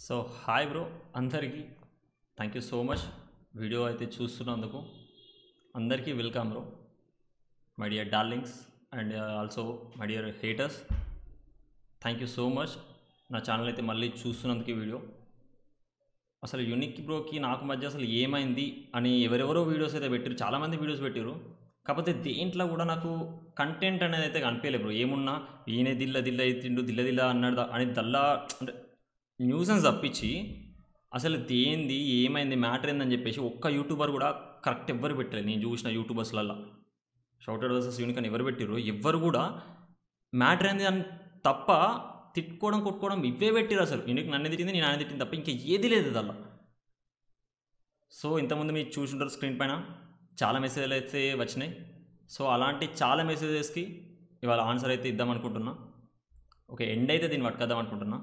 So hi bro అందరికీ thank you so much video అయితే చూస్తున్నందుకు అందరికీ welcome bro my dear darlings and also my dear haters thank you so much నా channel అయితే మళ్ళీ చూస్తున్నందుకు ఈ వీడియో అసలు యూనిక్ బ్రోకి నాకు మధ్య అసలు ఏమైంది అని ఎవరెవరో వీడియోస్ అయితే పెట్టారు చాలామంది వీడియోస్ పెట్టారు కాకపోతే దేంట్లో కూడా నాకు కంటెంట్ అనేది అయితే కనిపించలేదు బ్రో ఏమున్నా ఈయన దిల్ల దిల్ల తిండు దిల్ల దిల్ల అన్నాడు దా- అని దల్లా అంటే న్యూసెన్స్ తప్పించి అసలు దేంది ఏమైంది మ్యాటర్ ఏందని చెప్పేసి ఒక్క యూట్యూబర్ కూడా కరెక్ట్ ఎవ్వరు పెట్టలేదు నేను చూసిన యూట్యూబర్స్లల్లో షౌటెడ్ వర్సెస్ యూనిక్ అని ఎవరు పెట్టారు ఎవ్వరు కూడా మ్యాటర్ ఏంది అని తప్ప తిట్టుకోవడం కొట్టుకోవడం ఇవే పెట్టారు అసలు యూనిక్ నన్ను తిట్టింది నేను ఆయన తిట్టింది తప్ప ఇంకా ఏది లేదు అలా సో ఇంతకుముందు మీరు చూసుంటారు స్క్రీన్ పైన చాలా మెసేజ్లు అయితే వచ్చినాయి సో అలాంటి చాలా మెసేజెస్కి ఇవాళ ఆన్సర్ అయితే ఇద్దాం అనుకుంటున్నా ఓకే ఎండ్ అయితే దీన్ని పట్టుకొద్దాం అనుకుంటున్నా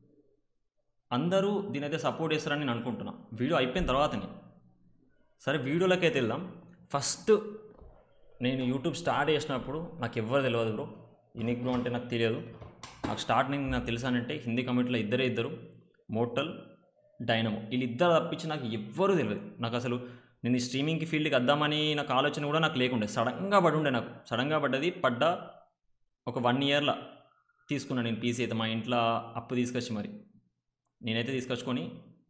అందరూ దీని అయితే సపోర్ట్ చేస్తారని నేను అనుకుంటున్నా వీడియో అయిపోయిన తర్వాతనే సరే వీడియోలోకి అయితే వెళ్దాం ఫస్ట్ నేను యూట్యూబ్ స్టార్ట్ చేసినప్పుడు నాకు ఎవ్వరు తెలియదు బ్రో యూనిక్ బ్రో అంటే నాకు తెలియదు నాకు స్టార్టింగ్ నాకు తెలుసానంటే హిందీ కమిటీలో ఇద్దరే ఇద్దరు మోటల్ డైనమో వీళ్ళిద్దరు తప్పించి నాకు ఎవ్వరూ తెలియదు నాకు అసలు నేను ఈ స్ట్రీమింగ్కి ఫీల్డ్కి వద్దామని నాకు ఆలోచన కూడా నాకు లేకుండే సడన్గా పడి ఉండే నాకు సడన్గా పడ్డది పడ్డ ఒక వన్ ఇయర్లో తీసుకున్నాను నేను పీసీ అయితే మా ఇంట్లో అప్పు తీసుకొచ్చి మరి నేనైతే తీసుకొచ్చుకొని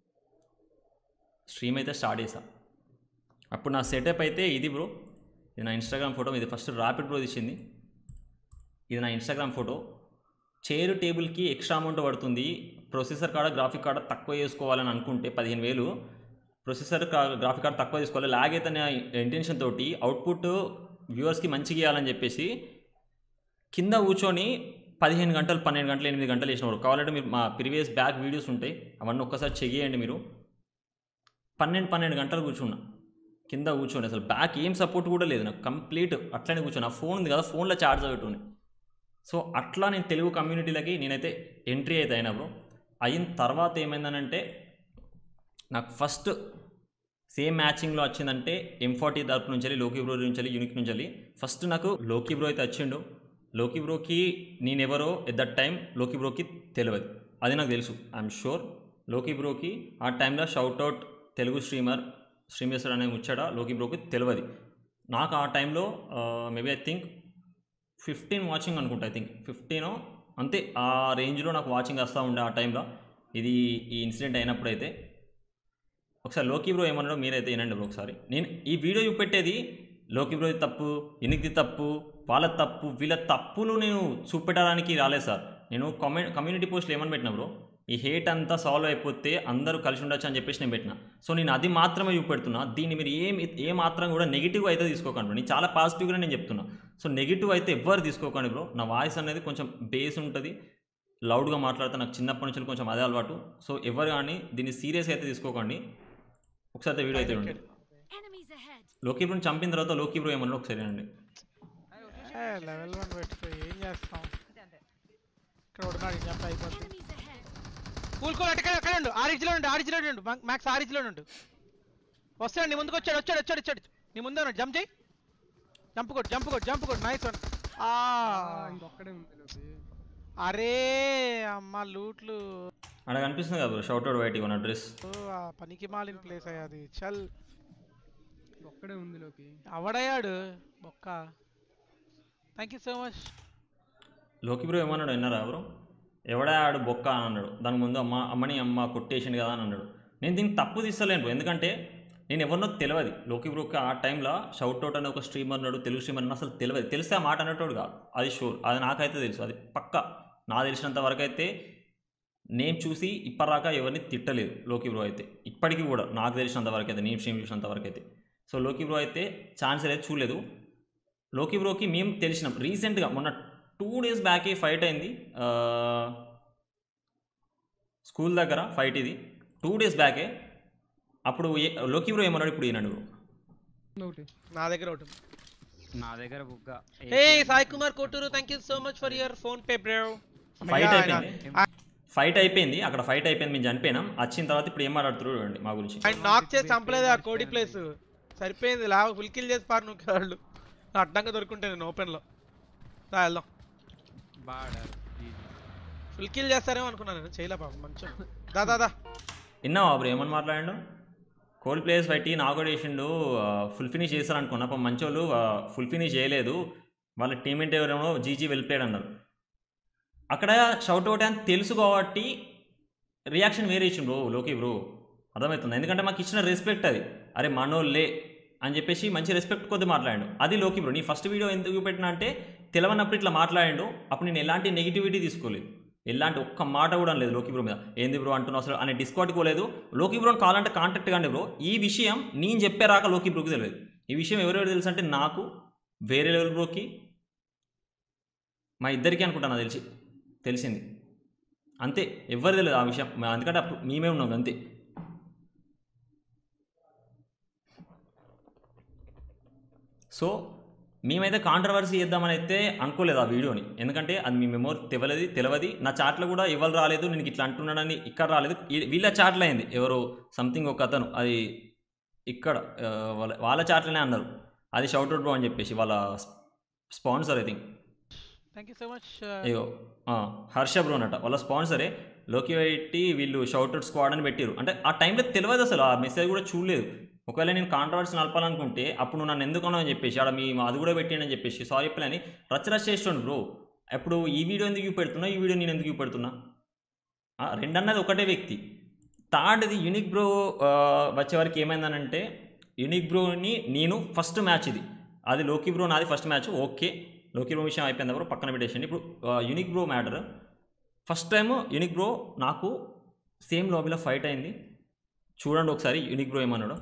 స్ట్రీమ్ అయితే స్టార్ట్ చేసా అప్పుడు నా సెటప్ అయితే ఇది బ్రో ఇది నా ఇన్స్టాగ్రామ్ ఫోటో ఇది ఫస్ట్ ర్యాపిడ్ ప్రో తీసింది ఇది నా ఇన్స్టాగ్రామ్ ఫోటో చైర్ టేబుల్కి ఎక్స్ట్రా అమౌంట్ పడుతుంది ప్రొసెసర్ కాడ గ్రాఫిక్ కార్డ్ తక్కువ చేసుకోవాలని అనుకుంటే పదిహేను వేలు ప్రొసెసర్ గ్రాఫిక్ కార్డ్ తక్కువ తీసుకోవాలి లాగ్ అయితే నా ఇంటెన్షన్ తోటి అవుట్పుట్ వ్యూవర్స్కి మంచిగా ఇవ్వాలని చెప్పేసి కింద కూర్చొని పదిహేను గంటలు పన్నెండు గంటలు ఎనిమిది గంటలు వేసినవారు కావాలంటే మీరు మా ప్రీవియస్ బ్యాక్ వీడియోస్ ఉంటాయి అవన్నీ ఒక్కసారి చెక్ చేయండి మీరు పన్నెండు పన్నెండు గంటలు కూర్చున్నా కింద కూర్చొని అసలు బ్యాక్ ఏం సపోర్ట్ కూడా లేదు నాకు కంప్లీట్ అట్లనే కూర్చొని ఆ ఫోన్ ఉంది కదా ఫోన్లో ఛార్జ్ పెట్టుకుని సో అట్లా నేను తెలుగు కమ్యూనిటీలకి నేనైతే ఎంట్రీ అయితే అయినా బ్రో అయిన తర్వాత ఏమైందనంటే నాకు ఫస్ట్ సేమ్ మ్యాచింగ్లో వచ్చిందంటే ఎం ఫార్టీ తరపు నుంచి వెళ్ళి లోకి బ్రో నుంచి వెళ్ళి యూనిక్ నుంచి వెళ్ళి ఫస్ట్ నాకు లోకి బ్రో అయితే వచ్చిండు లోకి బ్రోకి నేనెవరో ఎట్ దట్ టైం లోకి బ్రోకి తెలియదు అది నాకు తెలుసు ఐఎమ్ షూర్ లోకి బ్రోకి ఆ టైంలో షౌట్అవుట్ తెలుగు స్ట్రీమర్ స్ట్రీమ్ చేస్తాడు అనే ముచ్చట లోకి బ్రోకి తెలియదు నాకు ఆ టైంలో maybe I think fifteen watching అనుకుంటా ఐ థింక్ ఫిఫ్టీనో అంతే ఆ రేంజ్లో నాకు వాచింగ్ వస్తూ ఉండే ఆ టైంలో ఇది ఈ ఇన్సిడెంట్ అయినప్పుడైతే ఒకసారి లోకి బ్రో ఏమన్నాడో మీరైతే వినండి బ్రో ఒకసారి నేను ఈ వీడియో చూపెట్టేది లోకి బ్రో తప్పు ఎనిమిది తప్పు వాళ్ళ తప్పు వీళ్ళ తప్పులు నేను చూపెట్టడానికి రాలేదు సార్ నేను కమ్యూ కమ్యూనిటీ పోస్ట్లో ఏమని పెట్టినా బ్రో ఈ హేట్ అంతా సాల్వ్ అయిపోతే అందరూ కలిసి ఉండొచ్చు అని చెప్పేసి నేను పెట్టిన సో నేను అది మాత్రమే చూపెడుతున్నా దీన్ని మీరు ఏం ఏ మాత్రం కూడా నెగిటివ్ అయితే తీసుకోకండి bro. నేను చాలా పాజిటివ్గా నేను చెప్తున్నా సో నెగిటివ్ అయితే ఎవ్వరు తీసుకోకండి బ్రో నా వాయిస్ అనేది కొంచెం బేస్ ఉంటుంది లౌడ్గా మాట్లాడితే నాకు చిన్నప్పటి నుంచి కొంచెం అదే అలవాటు సో ఎవరు కానీ దీన్ని సీరియస్ అయితే తీసుకోకండి ఒకసారి అయితే వీడియో అయితే ఉండండి Enemies ahead. లోకి బ్రోని చంపిన తర్వాత లోకి బ్రో ఏమన్నా ఒకసారి అండి లెవెల్ వన్ పెట్టుకో ఏం చేస్తాం ఇక్కడ ఉన్నాడు జంప్ అయిపోతుంది Enemies ahead. కూల్ అక్కడ అక్కడ ఉండు ఆరిజిలో ఉండు ఆరిజిలో ఉండు మ్యాక్స్ ఆరిజిలో ఉండు వస్తాడు నీ ముందుకు వచ్చాడు వచ్చాడు వచ్చాడు వచ్చాడు నీ ముందే ఉన్నాడు జంప్ చేయి జంప్ కొట్టు జంప్ కొట్టు జంప్ కొట్టు నైస్ వన్ ఆ ఇంకొక్కడే ఉంది లోకి అరే అమ్మ లూట్లు అక్కడ కనిపిస్తుంది కదా బ్రో షౌట్ అవుట్ వైట్ ఇవ్వన డ్రెస్ ఓ, ఆ పనికి మాలిన ప్లేస్ అయ్యా అది చల్ ఒక్కడే ఉంది లోకి అవడయ్యాడు బొక్క థ్యాంక్ యూ సో మచ్ లోకి బ్రో ఏమన్నాడు విన్నారా బ్రో ఎవడా ఆడు బొక్క అని అన్నాడు దాని ముందు అమ్మ అమ్మని అమ్మ కొట్టేసింది కదా అని అన్నాడు నేను దీనికి తప్పు తీస్తలేను bro. ఎందుకంటే నేను ఎవరినో తెలియదు లోకి బ్రోకి ఆ టైంలో షౌట్ అవుట్ అనే ఒక స్ట్రీమర్ ఉన్నాడు తెలుగు స్ట్రీమర్ అన్న అసలు తెలియదు తెలిస్తే ఆ మాట అనేటోడు కాదు అది షూర్ అది నాకైతే తెలుసు అది పక్క నా తెలిసినంత వరకు అయితే నేను చూసి ఇప్పటిదాకా ఎవరిని తిట్టలేదు లోకి బ్రో అయితే ఇప్పటికీ కూడా నాకు తెలిసినంత వరకు అయితే నేను స్ట్రీమ్ చూసినంత వరకు అయితే సో లోకి బ్రో అయితే ఛాన్స్ అయితే చూడలేదు లోకి బ్రోకి మేము తెలిసినాం రీసెంట్గా మొన్న టూ డేస్ బ్యాకే ఫైట్ అయింది ఆ, స్కూల్ దగ్గర ఫైట్ ఇది టూ డేస్ బ్యాకే అప్పుడు ఏ- లోకి బ్రో ఏమన్నాడు ఇప్పుడు ఈనాడు బ్రో ఒకటి నా దగ్గర ఒకటి నా దగ్గర బుగ్గ hey Sai Kumar Koturu thank you so much for your PhonePe bro fight అయిపోయింది ఫైట్ అయిపోయింది అక్కడ ఫైట్ అయిపోయింది మేము చనిపోయినాం వచ్చిన తర్వాత ఇప్పుడు ఏం మాట్లాడుతున్నారు చూడండి మా గురించి ఆయన నాక్ చేసి చంపలేదు ఆ కోడి ప్లేస్ సరిపోయింది లాభ ఫుల్ కిల్ చేసి పారు నువ్వు వాళ్ళు అడ్డంగా దొరుకుంటే నేను ఓపెన్ లో రా వెళ్దాం బాడారు ఫుల్ కిల్ చేస్తారేమో అనుకున్నాను నేను చేయలే పాపం మంచిగా దా దా దా విన్నావా బ్రో ఏమని మాట్లాడాడు కోల్డ్ ప్లేయర్స్ బట్టి నాకు కూడా వేసిండు ఫుల్ ఫినిష్ చేస్తారు అనుకున్నా పాపం మంచోళ్ళు ఫుల్ ఫినిష్ చేయలేదు వాళ్ళ టీమేట్ ఎవరేమో జీజీ వెళ్ళిపోయాడు అన్నారు అక్కడ షౌట్ అవుట్ అని తెలుసు కాబట్టి రియాక్షన్ వేరే ఇచ్చిండు బ్రో లోకి బ్రో అర్థమవుతుంది ఎందుకంటే మాకు ఇచ్చిన రెస్పెక్ట్ అది అరే మనోళ్ళే అని చెప్పేసి మంచి రెస్పెక్ట్ కొద్ది మాట్లాడాడు అది లోకి బ్రో నీ ఫస్ట్ వీడియో ఎందుకు పెట్టినా అంటే తెలవనప్పుడు ఇట్లా మాట్లాడాడు అప్పుడు నేను ఎలాంటి నెగిటివిటీ తీసుకోలేదు ఎలాంటి ఒక్క మాట కూడా లేదు లోకి బ్రో మీద ఏంది బ్రో అంటున్నావు అసలు అనే డిస్కౌంట్ పోలేదు లోకి బ్రోని కావాలంటే కాంటాక్ట్ కానీ బ్రో ఈ విషయం నేను చెప్పే రాక లోకి బ్రోకి తెలియదు ఈ విషయం ఎవరెవరు తెలుసు అంటే నాకు వేరే లెవెల్ బ్రోకి మా ఇద్దరికి అనుకుంటాను నాకు తెలిసి తెలిసింది అంతే ఎవరు తెలియదు ఆ విషయం మా- ఎందుకంటే అప్పుడు మేమే ఉన్నాం అంతే సో మేమైతే కాంట్రవర్సీ చేద్దామని అయితే అనుకోలేదు ఆ వీడియోని ఎందుకంటే అది మీ మెమోరీ తెవలది తెలవది నా చాట్లో కూడా ఎవరు రాలేదు నేను ఇట్లా అంటున్నానని ఇక్కడ రాలేదు ఈ- వీళ్ళ చాట్లో అయింది ఎవరు సంథింగ్ ఒక అతను అది ఇక్కడ ఆ, వాళ్ళ వాళ్ళ చాట్లోనే అన్నారు అది షౌట్అవుట్ బ్రో అని చెప్పేసి వాళ్ళ sponsor I think thank you so much అయ్యో ఆ, హర్ష బ్రో అనట వాళ్ళ స్పాన్సరే లోకి పెట్టి వీళ్ళు షౌట్అవుట్ స్క్వాడ్ అని పెట్టారు అంటే ఆ టైంలో తెలియదు అసలు ఆ మెసేజ్ కూడా చూడలేదు ఒకవేళ నేను కాంట్రవర్సీ నలపాలనుకుంటే అప్పుడు నువ్వు నన్ను ఎందుకు అన్నావు అని చెప్పేసి ఆడ మీ అది కూడా పెట్టాను అని చెప్పేసి సారీ చెప్పలేని రచ్చ రచ్చ చేస్తుండు బ్రో అప్పుడు ఈ వీడియో ఎందుకు చూపెడుతున్నా ఈ వీడియో నేను ఎందుకు చూపెడుతున్నా ఆ, రెండన్నది ఒకటే వ్యక్తి థర్డ్ది యూనిక్ బ్రో వచ్చే వరకు ఏమైందనంటే యూనిక్ బ్రోని నేను ఫస్ట్ మ్యాచ్ ఇది అది లోకి బ్రో నాది ఫస్ట్ మ్యాచ్ ఓకే లోకి బ్రో విషయం అయిపోయింది బ్రో పక్కన పెట్టేసింది ఇప్పుడు unique bro matter first time unique bro నాకు సేమ్ లాబీలో ఫైట్ అయింది చూడండి ఒకసారి యూనిక్ బ్రో ఏమన్నాడు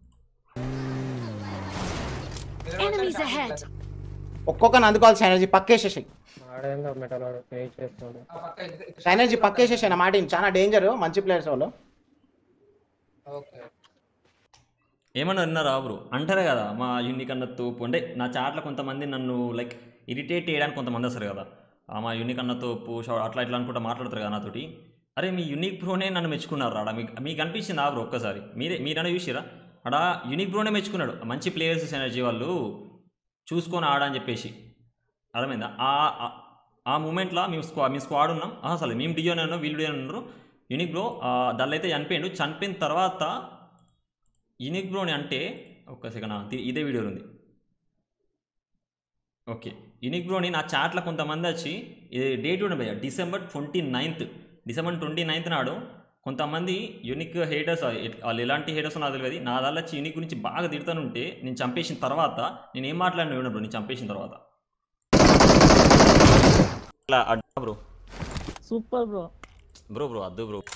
Enemies ahead! ఒక్కొక్కరిని అందుకోవాల్సిన ఎనర్జీ పక్కేసేసాయి ఆడేందో మెటల్ ఆడు పే చేస్తాడు ఎనర్జీ పక్కేసేసాయి నా మాట విను. చాలా డేంజర్ మంచి ప్లేయర్స్ వాళ్ళు ఓకే ఏమన్నా అన్నారా బ్రో అంటారే కదా మా యూనిక్ అన్న తోపు అంటే నా చాట్లో కొంతమంది నన్ను లైక్ ఇరిటేట్ చేయడానికి కొంతమంది వస్తారు కదా ఆ మా యూనిక్ అన్న తోపు షౌ- అట్లా ఇట్లా అనుకుంటా మాట్లాడతారు కదా నాతోటి అరే మీ యూనిక్ బ్రోనే నన్ను మెచ్చుకున్నారు ఆడ మీకు మీకు అనిపించింది ఆ బ్రో ఒక్కసారి మీరే మీరన్నా చూసిరా ఆడ యూనిక్ బ్రోనే మెచ్చుకున్నాడు మంచి ప్లేయర్స్ ఎనర్జీ వాళ్ళు చూసుకొని ఆడ అని చెప్పేసి అర్థమైందా ఆ ఆ- ఆ మూమెంట్లో మేము స్క్వా మీ స్క్వాడ్ ఉన్నాం ఆ, అసలు మేము డియోనే ఉన్నాం వీళ్ళు డియోనే ఉన్నారు యూనిక్ బ్రో దానిలో అయితే చనిపోయిండు చనిపోయిన తర్వాత యూనిక్ బ్రోని అంటే ఒక్క సెకండ్ ఇదే వీడియోలో ఉంది ఓకే యూనిక్ బ్రోని నా చాట్లో కొంతమంది వచ్చి ఇది డేట్ కూడా భయ్య December twenty ninth December twenty ninth నాడు కొంతమంది యూనిక్ హేటర్స్ వాళ్ళు ఎలాంటి హేటర్స్ నాకు తెలియదు నా దానిలో వచ్చి యూనిక్ గురించి బాగా తిడుతానుంటే నేను చంపేసిన తర్వాత నేను ఏం మాట్లాడిన బ్రో నేను చంపేసిన తర్వాత అట్లా అడ్డా bro super bro bro bro అద్దు బ్రో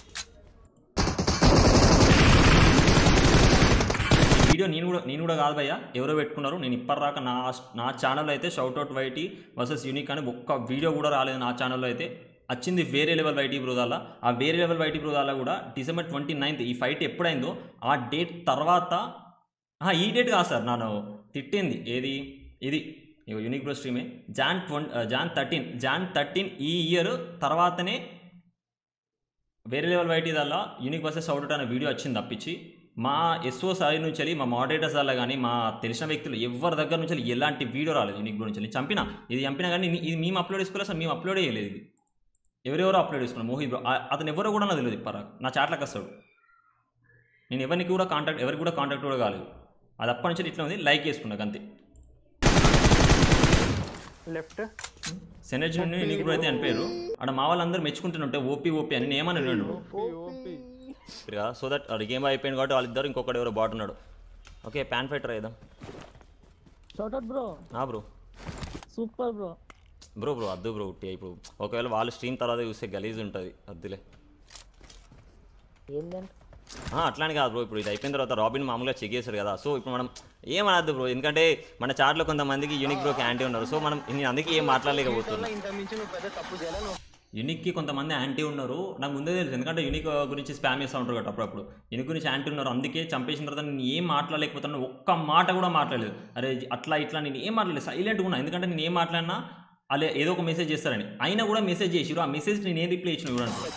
ఈ వీడియో నేను కూడా నేను కూడా కాదు భయ్య ఎవరో పెట్టుకున్నారు నేను ఇప్పటిదాకా నా నా ఛానల్లో అయితే షౌట్అవుట్ వైటీ వర్సెస్ యూనిక్ అని ఒక్క వీడియో కూడా రాలేదు నా ఛానల్లో అయితే వచ్చింది వేరే లెవెల్ వైటీ బ్రోదాల ఆ వేరే లెవెల్ వైటీ బ్రోదాల కూడా డిసెంబర్ ట్వంటీ నైన్త్ ఈ ఫైట్ ఎప్పుడైందో ఆ డేట్ తర్వాత ఆహా, ఈ డేట్ కాదు సార్ నన్ను తిట్టింది ఏది ఇది ఇగో యూనిక్ బ్రో స్ట్రీమే జాన్ ట్వం జాన్ థర్టీన్ జాన్ థర్టీన్ ఈ ఇయర్ తర్వాతనే వేరే లెవెల్ వైటీ దల్లా యూనిక్ వర్సెస్ అవుట్ అనే వీడియో వచ్చింది తప్పించి మా ఎస్ఓ సైడ్ నుంచి వెళ్ళి, మా మోడరేటర్స్ వల్ల కానీ మా తెలిసిన వ్యక్తులు ఎవరి దగ్గర నుంచి వెళ్ళి ఎలాంటి వీడియో రాలేదు యూనిక్ నుంచి వెళ్ళి. చంపిన ఇది చంపినా కానీ ఇది మేము అప్లోడ్ చేసుకోలేదు అసలు మేము అప్లోడ్ చేయలేదు ఇది ఎవరెవరో అప్లోడ్ చేసుకున్నాం మోహిత్ బ్రో ఆ- అతను ఎవరో కూడా నాకు తెలియదు ఇప్పరా నా చాట్లకు వస్తాడు నేను ఎవరికి కూడా కాంటాక్ట్ ఎవరికి కూడా కాంటాక్ట్ కూడా కాలేదు అది అప్పటి నుంచి ఇట్లా ఉంది లైక్ చేసుకున్నాక అంతే లెఫ్ట్ సెనర్జీ నుండి యూనిక్ బ్రో అయితే అనిపోయారు అక్కడ మా వాళ్ళందరూ మెచ్చుకుంటుంటే ఓపీ ఓపీ అని నేను ఏమని రెండు సో దట్ అది గేమ్ అయిపోయింది కాబట్టి వాళ్ళిద్దరు ఇంకొకటి ఎవరో బాట్ ఉన్నాడు ఓకే ప్యాన్ ఫైటర్ అయిదాం షార్ట్అవుట్ బ్రో ఆ bro super bro bro bro అద్దు బ్రో ఉట్టి ఇప్పుడు ఒకవేళ వాళ్ళు స్ట్రీమ్ తర్వాత చూస్తే గలీజ్ ఉంటుంది అద్దులే ఏంటంటే ఆ, అట్లానే కాదు బ్రో ఇప్పుడు ఇది అయిపోయిన తర్వాత రాబిన్ మామూలుగా చెక్ చేశారు కదా సో ఇప్పుడు మనం ఏమనద్దు బ్రో ఎందుకంటే మన చాట్లో కొంతమందికి యూనిక్ బ్రోకి యాంటీ ఉన్నారు సో మనం నేను అందుకే ఏం మాట్లాడలేకపోతున్నాను ఇంత మించి నువ్వు పెద్ద తప్పు చేయాలి నువ్వు యూనిక్కి కొంతమంది యాంటీ ఉన్నారు నాకు ముందే తెలుసు ఎందుకంటే యూనిక్ గురించి స్పామ్ చేస్తూ ఉంటారు కదా అప్పుడప్పుడు యూనిక్ గురించి యాంటీ ఉన్నారు అందుకే చంపేసిన తర్వాత నేను ఏం మాట్లాడలేకపోతున్నాను ఒక్క మాట కూడా మాట్లాడలేదు అరే అట్లా ఇట్లా నేను ఏం మాట్లాడలేదు సైలెంట్గా ఉన్నా ఎందుకంటే నేను ఏం మాట్లాడినా అలా ఏదో ఒక మెసేజ్ చేస్తారని అయినా కూడా మెసేజ్ చేసిరు ఆ మెసేజ్ నేను ఏం రిప్లై ఇచ్చిన చూడండి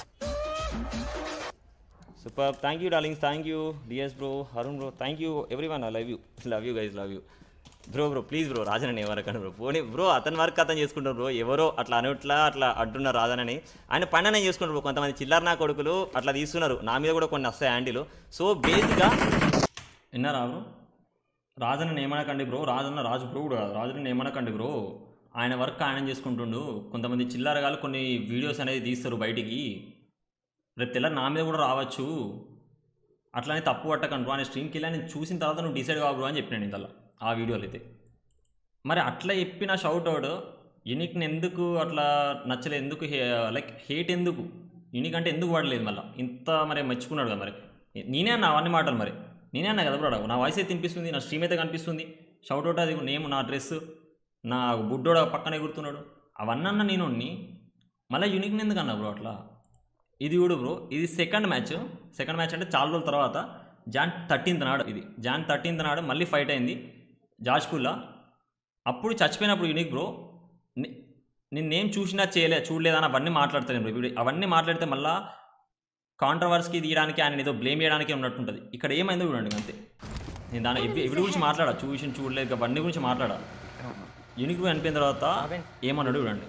super thank you darlings thank you DS bro Arun bro thank you everyone I love you love you guys love you bro bro please bro రాజనని ఎవరికన్నా బ్రో పోనీ బ్రో అతని వరకు అతను చేసుకుంటారు బ్రో ఎవరో అట్లా అనుట్లా అట్లా అంటున్నారు రాజనని ఆయన పని నేను చేసుకుంటారు బ్రో కొంతమంది చిల్లర నా కొడుకులు అట్లా తీస్తున్నారు నా మీద కూడా కొన్ని వస్తాయి హ్యాండిల్ సో బేసిక్గా విన్నారా బ్రో రాజన్న ఏమనకండి బ్రో రాజన్న రాజు బ్రో కూడా కాదు రాజుని ఏమనకండి బ్రో ఆయన వర్క్ ఆయన చేసుకుంటుండు కొంతమంది చిల్లరగాలు కొన్ని వీడియోస్ అనేది తీస్తారు బయటికి రేపు తెల్ల నా మీద కూడా రావచ్చు అట్లానే తప్పు పట్టకండి బ్రో ఆయన స్ట్రీమ్కి వెళ్ళి నేను చూసిన తర్వాత నువ్వు డిసైడ్ కావు బ్రో అని చెప్పినాను ఇంతలో ఆ వీడియోలో అయితే మరి అట్లా చెప్పిన షౌట్ అవుట్ యూనిక్ని ఎందుకు అట్లా నచ్చలేదు ఎందుకు లైక్ హేట్ ఎందుకు యూనిక్ అంటే ఎందుకు వాడలేదు మళ్ళీ ఇంత మరి మెచ్చుకున్నాడు కదా మరి నేనే అన్నా అవన్నీ మాటలు మరి నేనే అన్నా కదా బ్రో నా వాయిస్ అయితే తినిపిస్తుంది నా స్ట్రీమ్ అయితే కనిపిస్తుంది షౌట్ అవుట్ అది నేమ్ నా డ్రెస్ నా బుడ్డోడు పక్కనే గుర్తున్నాడు అవన్నీ అన్న నేను మళ్ళీ యూనిక్ని ఎందుకు అన్నా బ్రో అట్లా ఇది కూడా బ్రో ఇది సెకండ్ మ్యాచ్ సెకండ్ మ్యాచ్ అంటే చాలా రోజుల తర్వాత జాన్ థర్టీన్త్ నాడు ఇది జాన్ థర్టీన్త్ నాడు మళ్ళీ ఫైట్ అయింది జాజ్పూర్లో అప్పుడు చచ్చిపోయినప్పుడు యూనిక్ బ్రో ని- నిన్నేం చూసినా చేయలే చూడలేదని అవన్నీ మాట్లాడతాను బ్రో ఇప్పుడు అవన్నీ మాట్లాడితే మళ్ళా కాంట్రవర్సీకి తీయడానికి ఆయన ఏదో బ్లేమ్ చేయడానికి ఉన్నట్టుంటుంది ఇక్కడ ఏమైందో చూడండి అంతే నేను దాని ఎవి ఎవిడి గురించి మాట్లాడా చూసి చూడలేదు అవన్నీ గురించి మాట్లాడా యూనిక్ బ్రో అనిపోయిన తర్వాత ఏమన్నాడు చూడండి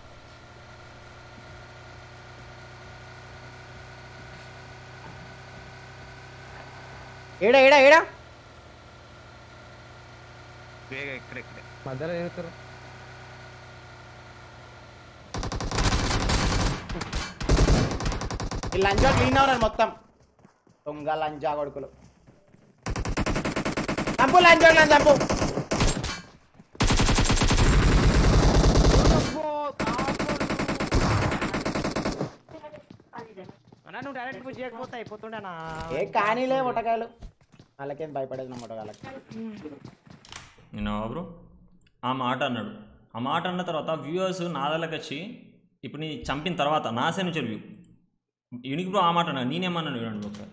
ఏడా ఏడా ఏడా ఇక్కడ ఇక్కడ మధ్యలో తిరుగుతారు ఈ లంచా క్లీన్ అవునారు మొత్తం దొంగ లంచా కొడుకులు చంపు లంచోడు నన్ను చంపు అన్నా నువ్వు డైరెక్ట్ పుష్ చేయకపోతే అయిపోతుండేనా ఏ కానీలే ముట్టకాయలు వాళ్ళకేం భయపడేది నా ముట్టకాయలకి నేను బ్రో ఆ మాట అన్నాడు ఆ మాట అన్న తర్వాత వ్యూవర్స్ నా దగ్గరకు వచ్చి ఇప్పుడు నీ చంపిన తర్వాత నా సైడ్ నుంచి వ్యూ యూనిక్ బ్రో ఆ మాట అన్నాడు నేనేమన్నాను చూడండి ఒకసారి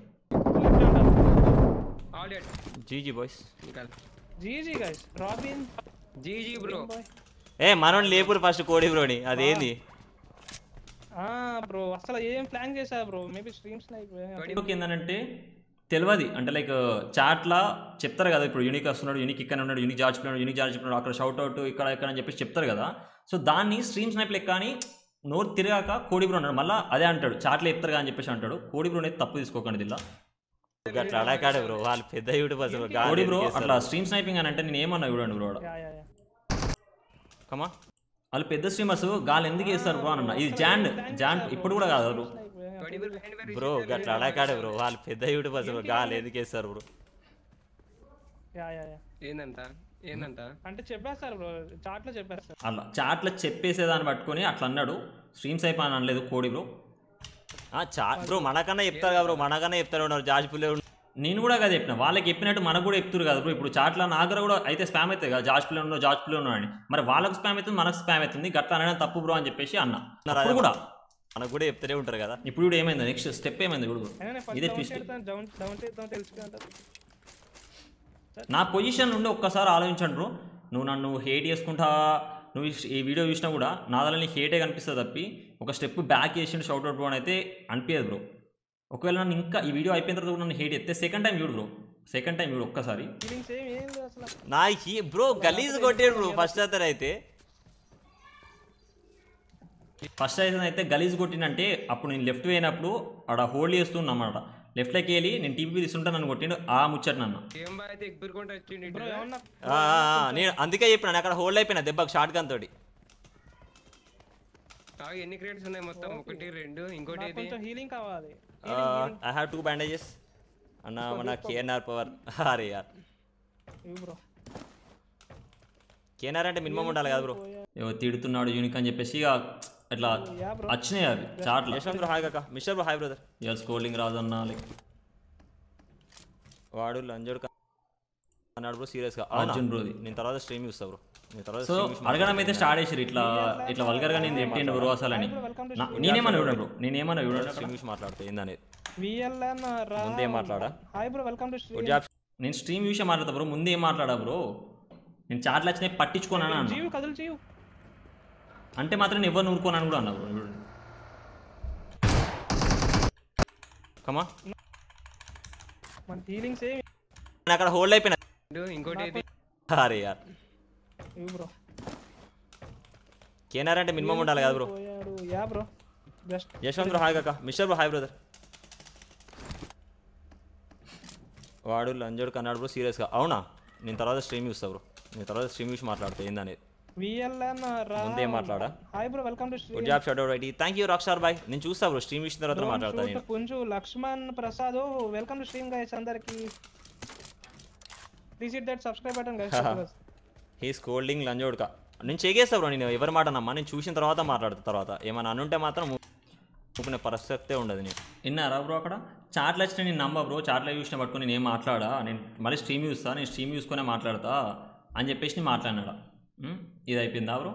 all dead GG boys GG guys Robin GG bro ఏ మనోని లేపురు ఫస్ట్ కోడి బ్రోని అదేంది ఆ బ్రో అసలు ఏం ప్లాన్ చేశా bro maybe streams like Unique ఏంటంటే తెలియదు అంటే లైక్ చాట్లా చెప్తారు కదా ఇప్పుడు యూనిక్ వస్తున్నాడు యూనిక్ ఇక్కడ ఉన్నాడు యూనిక్ జార్జ్ ఉన్నాడు యూనిక్ జార్జ్ ఉన్నాడు అక్కడ షౌట్ అవుట్ ఇక్కడ ఇక్కడ అని చెప్పేసి చెప్తారు కదా సో దాన్ని స్ట్రీమ్ స్నైప్ లెక్క అని నోరు తిరగాక కోడి బ్రో అన్నాడు మళ్ళీ అదే అంటాడు చాట్లు చెప్తారు కదా అని చెప్పేసి అంటాడు కోడి బ్రో అనేది తప్పు తీసుకోకండి ఇలా అట్లా అడాకాడు బ్రో వాళ్ళు పెద్ద యూట్యూబర్స్ కోడి బ్రో అట్లా స్ట్రీమ్ స్నైపింగ్ అని అంటే నేను ఏమన్నా చూడండి బ్రో యా యా యా కమా వాళ్ళు పెద్ద స్ట్రీమర్స్ గాలు ఎందుకు వేస్తారు బ్రో అన్న ఇది జాండ్ జాండ్ ఇప్పుడు కూడా కాదు బ్రో బ్రో అట్లా అడాకాడు బ్రో వాళ్ళు పెద్ద యూట్యూబర్స్ గాలి ఎందుకు వేస్తారు బ్రో యా యా యా ఏందంట ఏందంట అంటే చెప్పేస్తారు బ్రో చాట్ లో చెప్పేస్తారు అట్లా చాట్లో చెప్పేసేదాన్ని పట్టుకొని అట్లా అన్నాడు స్ట్రీమ్స్ అయిపోయి అని అనలేదు కోడి బ్రో చా బ్రో మనకన్నా చెప్తారు కదా బ్రో మనకన్నా చెప్తారు ఉన్నారు జార్జ్ పుల్లే నేను కూడా కదా చెప్పిన వాళ్ళకి చెప్పినట్టు మనకు కూడా చెప్తురు కదా బ్రో ఇప్పుడు చాట్ల నా దగ్గర కూడా అయితే స్పామ్ అవుతుంది కదా జార్జ్ పిల్లలు ఉన్నావు జార్జ్ పిల్లలు ఉన్నావు అని మరి వాళ్ళకి స్పామ్ అవుతుంది మనకు స్పామ్ అవుతుంది గట్లా అనడం తప్పు బ్రో అని చెప్పేసి అన్న అప్పుడు కూడా మనకు కూడా చెప్తూనే ఉంటారు కదా ఇప్పుడు కూడా ఏమైంది నెక్స్ట్ స్టెప్ ఏమైంది ఇప్పుడు అయినా ఫస్ట్ ఇదే డౌన్ ట్విస్ట్ చేద్దాం డౌన్ డౌన్ చేద్దాం తెలుసుకుంటారు నా పొజిషన్ నుండి ఒక్కసారి ఆలోచించండి బ్రో నువ్వు నన్ను హేట్ చేసుకుంటా నువ్వు ఈ- ఈ వీడియో చూసినా కూడా నా దానిలో నీకు హేటే కనిపిస్తుంది తప్పి ఒక స్టెప్ బ్యాక్ చేసి షౌట్ అవుట్ బ్రో అని అయితే అనిపించదు బ్రో ఒకవేళ నన్ను ఇంకా ఈ వీడియో అయిపోయిన తర్వాత కూడా నన్ను హేట్ ఎత్తే సెకండ్ టైం చూడు బ్రో సెకండ్ టైం చూడు ఒక్కసారి ఫీలింగ్స్ ఏం ఏం లేదు అసలు నా హీ బ్రో గలీజ్ కొట్టాడు బ్రో ఫస్ట్ అతను అయితే ఫస్ట్ అయితే అయితే గలీజ్ కొట్టినంటే అప్పుడు నేను లెఫ్ట్ పోయినప్పుడు ఆడ హోల్డ్ చేస్తున్నా అన్నమాట లెఫ్ట్లోకి వెళ్ళి నేను టీవీ తీసుంటా నన్ను కొట్టిండు ఆ ముచ్చట నన్ను బ్రో ఏమన్నా ఆ, ఆ, ఆ, నేను అందుకే చెప్పిన నేను అక్కడ హోల్డ్ అయిపోయినా దెబ్బకి షార్ట్ గన్ తోటి ఎన్ని క్రేట్స్ ఉన్నాయి మొత్తం ఒకటి రెండు ఇంకోటి నాకు కొంచెం హీలింగ్ కావాలి ఐ హ్యావ్ టూ బ్యాండేజెస్ అన్న మన కేఎన్ఆర్ పవర్ అరే యార్ ఇవి బ్రో కేఎన్ఆర్ అంటే మినిమం ఉండాలి కదా బ్రో ఏవో తిడుతున్నాడు యూనిక్ అని చెప్పేసి ఇక ఇట్లా యా బ్రో వచ్చినాయి అవి చాట్ల యశ్వంత్ బ్రో హాయ్ కాక మిస్టర్ బ్రో హాయ్ బ్రదర్ ఇవాళ స్కోలింగ్ రాదన్నా లైక్ వాడు లంజోడు కా- అన్నాడు బ్రో సీరియస్గా అర్జున్ బ్రోది. నేను తర్వాత స్ట్రీమ్ చూస్తా బ్రో నేను తర్వాత సో stream చూసి అడగడం అయితే స్టార్ట్ చేసారు ఇట్లా ఇట్లా వల్గర్గా నేను చెప్పిండు బ్రో అసలు అని నా- నేనేమన్నా చూడండి బ్రో నేనేమన్నా చూడండి స్ట్రీమ్ చూసి మాట్లాడతా ఏందనేది విఎల్ఎన్ రా ముందేం మాట్లాడా hi bro welcome to good stream job నేను స్ట్రీమ్ చూసే మాట్లాడతా బ్రో ముందు ఏం మాట్లాడా బ్రో నేను చాట్లు వచ్చినాయి పట్టించుకోనా అన్న జీవు కదులు జీవు అంటే మాత్రం నేను ఎవరు ఊరుకోనని కూడా అన్నా బ్రో చూడండి కమా మన హీలింగ్స్ ఏం నేను అక్కడ హోల్డ్ అయిపోయినా రెండు ఇంకోటి ఏది అరే యార్ ఇవి బ్రో కేనార్ అంటే మినిమం ఉండాలి కదా బ్రో పోయాడు ya bro just Yashwant bro hi కాక మిస్టర్ బ్రో హాయ్ బ్రదర్ వాడు లంజోడు కన్నాడు బ్రో సీరియస్గా అవునా నేను తర్వాత స్ట్రీమ్ చూస్తా బ్రో నేను తర్వాత స్ట్రీమ్ చూసి మాట్లాడతా ఏందనేది విఎల్ఎన్ రా ముందేం మాట్లాడా hi bro welcome to good job shadow right thank you రాక్షార్ బాయ్ నేను చూస్తా బ్రో స్ట్రీమ్ ఇచ్చిన తర్వాత మాట్లాడతా నేను పుంజు Lakshman Prasad welcome to stream guys అందరికి please hit that subscribe button guys he scolding లంజోడ్కా నేను చెగేస్తా బ్రో నేను ఎవరి మాట నమ్మా నేను చూసిన తర్వాత మాట్లాడతా తర్వాత ఏమైనా అనుంటే మాత్రం ఊపుకునే పరిస్థితే ఉండదు నేను విన్నారా బ్రో అక్కడ చాట్లు వచ్చిన నేను నమ్మ బ్రో చాట్లో చూసిన పట్టుకొని నేను ఏం మాట్లాడా నేను మళ్ళీ స్ట్రీమ్ చూస్తా నేను స్ట్రీమ్ చూసుకునే మాట్లాడతా అని చెప్పేసి నేను మాట్లాడినాడా ఉమ్, ఇది అయిపోయిందా బ్రో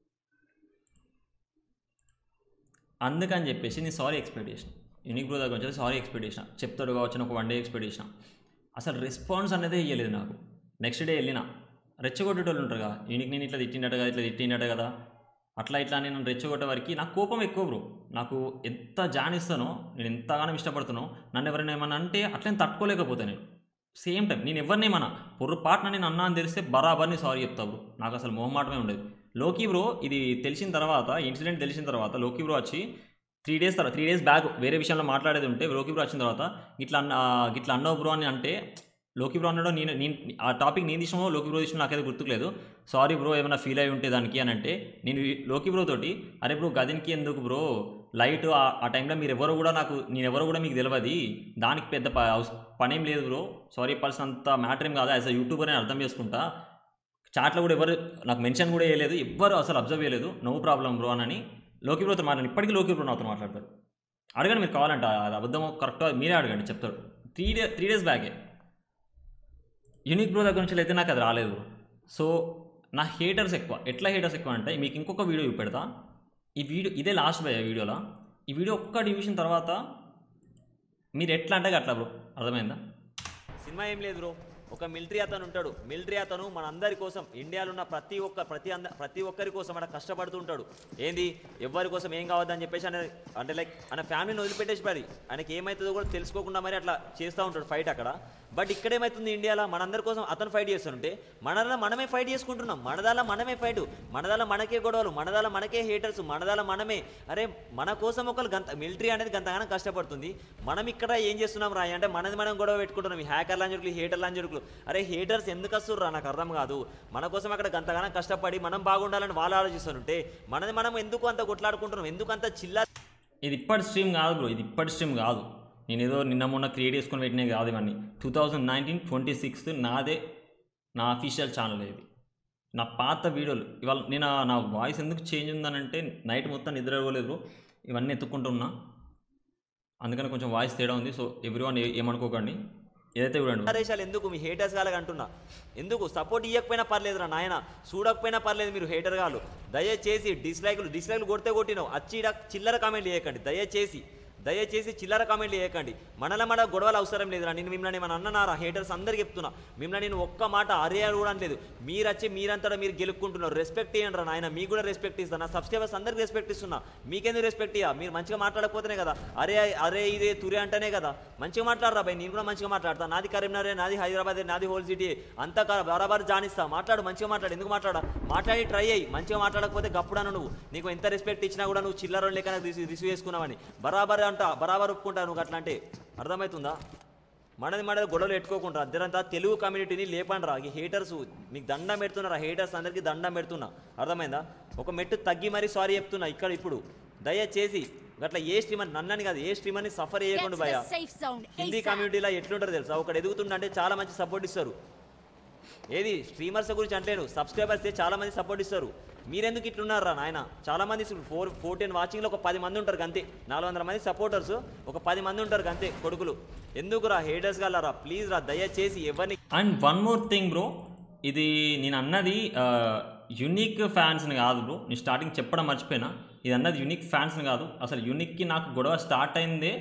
అందుకని చెప్పేసి నేను సారీ ఎక్స్పెక్ట్ చేసిన యూనిక్ బ్రో దగ్గర వచ్చి సారీ ఎక్స్పెక్ట్ చేసిన చెప్తాడు కావచ్చు ఒక వన్ డే ఎక్స్పెక్ట్ చేసిన అసలు రెస్పాన్స్ అనేది ఇవ్వలేదు నాకు నెక్స్ట్ డే వెళ్ళిన రెచ్చగొట్టేటోళ్ళు ఉంటారు కదా యూనిక్ నేను ఇట్లా తిట్టినట్టు కదా ఇట్లా తిట్టినట్టు కదా అట్లా ఇట్లా నేను రెచ్చగొట్టే వరకు నాకు కోపం ఎక్కువ బ్రో నాకు ఎంత జానిస్తానో నేను ఎంతగానో ఇష్టపడుతున్నానో నన్ను ఎవరైనా ఏమన్నా అంటే అట్లా నేను తట్టుకోలేకపోతే నేను సేమ్ టైం నేను ఎవరిని ఏమన్నా పొర్రపాటున నేను అన్నా అని తెలిస్తే బరాబర్ని సారీ చెప్తా బ్రో నాకు అసలు మొహమాటమే ఉండేది లోకీ బ్రో ఇది తెలిసిన తర్వాత ఇన్సిడెంట్ తెలిసిన తర్వాత లోకీ బ్రో వచ్చి త్రీ డేస్ తర్వాత త్రీ డేస్ బ్యాక్ వేరే విషయంలో మాట్లాడేది ఉంటే లోకీ బ్రో వచ్చిన తర్వాత ఇట్లా అన్న ఇట్లా అన్నావు బ్రో అని అంటే లోకి బ్రో అన్నాడో నేను నేను ఆ టాపిక్ నేను తీసినామో లోకి బ్రో తీసినా నాకైతే గుర్తుకులేదు సారీ బ్రో ఏమైనా ఫీల్ అయి ఉంటే దానికి అని అంటే నేను ఈ లోకి బ్రో తోటి అరే బ్రో గదినికి ఎందుకు బ్రో లైట్ ఆ- ఆ టైంలో మీరు ఎవరు కూడా నాకు నేను ఎవరు కూడా మీకు తెలియదు దానికి పెద్ద ప- అవస- పనేం లేదు బ్రో సారీ పర్సన్ అంత మ్యాటర్ ఏం కాదు యాజ్ అ యూట్యూబర్ అని అర్థం చేసుకుంటా చాట్లో కూడా ఎవరు నాకు మెన్షన్ కూడా చేయలేదు ఎవ్వరు అసలు అబ్జర్వ్ చేయలేదు నో ప్రాబ్లం బ్రో అని లోకి బ్రోతో మాట్లాడి ఇప్పటికీ లోకి బ్రో నాతో మాట్లాడతారు అడగండి మీరు కావాలంట అది అబద్ధం కరెక్ట్ మీరే అడగండి చెప్తాడు త్రీ డే త్రీ డేస్ బ్యాకే యూనిక్ బ్రో దగ్గర నుంచి అయితే నాకు అది రాలేదు సో నా హేటర్స్ ఎక్కువ ఎట్లా హేటర్స్ ఎక్కువ అంటే మీకు ఇంకొక వీడియో చూపెడతా ఈ వీడియో ఇదే లాస్ట్ బై వీడియోలో ఈ వీడియో ఒక్క డివిజన్ తర్వాత మీరు ఎట్లా అంటే అట్లా బ్రో అర్థమైందా సినిమా ఏం లేదు బ్రో ఒక మిలిటరీ అతను ఉంటాడు మిలిటరీ అతను మన అందరి కోసం ఇండియాలో ఉన్న ప్రతి ఒక్క ప్రతి అంద ప్రతి ఒక్కరి కోసం అక్కడ కష్టపడుతూ ఉంటాడు ఏంది ఎవరి కోసం ఏం కావద్దని చెప్పేసి ఆయన అంటే లైక్ ఆయన ఫ్యామిలీని వదిలిపెట్టేసి మరి ఆయనకి ఏమవుతుందో కూడా తెలుసుకోకుండా మరి అట్లా చేస్తూ ఉంటాడు ఫైట్ అక్కడ బట్ ఇక్కడ ఏమవుతుంది ఇండియాలో మనందరి కోసం అతను ఫైట్ చేస్తుంటే మనదాల మనమే ఫైట్ చేసుకుంటున్నాం మనదాల మనమే ఫైట్ మనదాల మనకే గొడవలు మనదాల మనకే హేటర్స్ మనదాల మనమే అరే మన కోసం ఒకరు గంత మిలిటరీ అనేది గంతగానం కష్టపడుతుంది మనం ఇక్కడ ఏం చేస్తున్నాం రా అంటే మనది మనం గొడవ పెట్టుకుంటున్నాం ఈ హ్యాకర్ లాంజరుకులు హేటర్ లాంజరుకులు అరే హేటర్స్ ఎందుకు వస్తుర్రా నాకు అర్థం కాదు మన కోసం అక్కడ గంతగానం కష్టపడి మనం బాగుండాలని వాళ్ళు ఆలోచిస్తుంటే మనది మనం ఎందుకు అంత కొట్లాడుకుంటున్నాం ఎందుకు అంత చిల్లా ఇది ఇప్పటి స్ట్రీమ్ కాదు బ్రో ఇది ఇప్పటి స్ట్రీమ్ కాదు నేను ఏదో నిన్న మొన్న క్రియేట్ చేసుకొని పెట్టినవి కాదు ఇవన్నీ two thousand nineteen twenty sixth నాదే నా అఫీషియల్ ఛానల్ ఇది నా పాత వీడియోలు ఇవాళ నేను ఆ- నా వాయిస్ ఎందుకు చేంజ్ ఉందనంటే నైట్ మొత్తం నిద్ర ఇవ్వలేదు బ్రో ఇవన్నీ ఎత్తుక్కుంటున్నా అందుకని కొంచెం వాయిస్ తేడా ఉంది సో ఎవ్రీ వన్ ఏమనుకోకండి ఏదైతే చూడండి దేశాలు ఎందుకు మీ హేటర్స్ కాలకు అంటున్నా ఎందుకు సపోర్ట్ ఇవ్వకపోయినా పర్లేదురా నాయన చూడకపోయినా పర్లేదు మీరు హేటర్ కాలు దయచేసి డిస్లైక్లు డిస్లైక్లు కొడితే కొట్టినావు అచ్చి ఈడ చిల్లర కామెంట్లు చేయకండి దయచేసి దయచేసి చిల్లర కామెంట్లు చేయకండి మనల మన గొడవలు అవసరం లేదురా నేను మిమ్మల్ని ఏమన్నా అన్ననారా హేటర్స్ అందరికి చెప్తున్నా మిమ్మల్ని నేను ఒక్క మాట అరే అని కూడా అనలేదు మీరు వచ్చి మీరంతటా మీరు గెలుక్కుంటున్నారు రెస్పెక్ట్ ఇవ్వండి రా నాయన మీకు కూడా రెస్పెక్ట్ ఇస్తాను నా సబ్స్క్రైబర్స్ అందరికి రెస్పెక్ట్ ఇస్తున్నా మీకెందుకు రెస్పెక్ట్ ఇయ్యా మీరు మంచిగా మాట్లాడకపోతేనే కదా అరే అరే ఇదే తురే అంటేనే కదా మంచిగా మాట్లాడరా భయ్ నేను కూడా మంచిగా మాట్లాడతా నాది కరీంనగర్ నాది హైదరాబాద్ నాది హోల్ సిటీ అంతా క- బరాబర్ జానిస్తా మాట్లాడు మంచిగా మాట్లాడు ఎందుకు మాట్లాడా మాట్లాడి ట్రై అయ్యి మంచిగా మాట్లాడకపోతే గప్పుడాను నువ్వు నీకు ఎంత రెస్పెక్ట్ ఇచ్చినా కూడా నువ్వు చిల్లర లేక రిసీవ్ రిసీవ్ చేసుకున్నావని బరాబర్ అంట బరాబర్ ఒప్పుకుంటా నువ్వు అట్లా అంటే అర్థమవుతుందా మనది మనది గొడవలు పెట్టుకోకుండా అద్దరంతా తెలుగు కమ్యూనిటీని లేపండిరా ఈ హేటర్స్ మీకు దండం పెడుతున్నారా హేటర్స్ అందరికీ దండం పెడుతున్నా అర్థమైందా ఒక మెట్టు తగ్గి మరీ సారీ చెప్తున్నా ఇక్కడ ఇప్పుడు దయచేసి అట్లా ఏ స్ట్రీమర్ నన్నని కాదు ఏ స్ట్రీమర్ని సఫర్ Get చేయకుండా to భయ the safe zone Hindi ASAP. కమ్యూనిటీలో ఎట్లుంటారు తెలుసా ఒకటి ఎదుగుతుందంటే చాలా మంచి సపోర్ట్ ఇస్తారు ఏది స్ట్రీమర్స్ గురించి అంటలేను సబ్స్క్రైబర్స్ చాలా మంది సపోర్ట్ ఇస్తారు మీరెందుకు ఇట్లున్నారా నాయన చాలా మంది ఫోర్ ఫోర్టీన్ వాచింగ్లో ఒక పది మంది ఉంటారు అంతే నాలుగు వందల మంది సపోర్టర్స్ ఒక పది మంది ఉంటారు అంతే కొడుకులు ఎందుకురా హేటర్స్ గలరా ప్లీజ్ రా దయచేసి ఎవరిని and one more thing bro ఇది నేను అన్నది యునిక్ ఫ్యాన్స్ని కాదు బ్రో నేను స్టార్టింగ్ చెప్పడం మర్చిపోయినా ఇది అన్నది యునిక్ ఫ్యాన్స్ని కాదు అసలు యునిక్కి నాకు గొడవ స్టార్ట్ అయిందే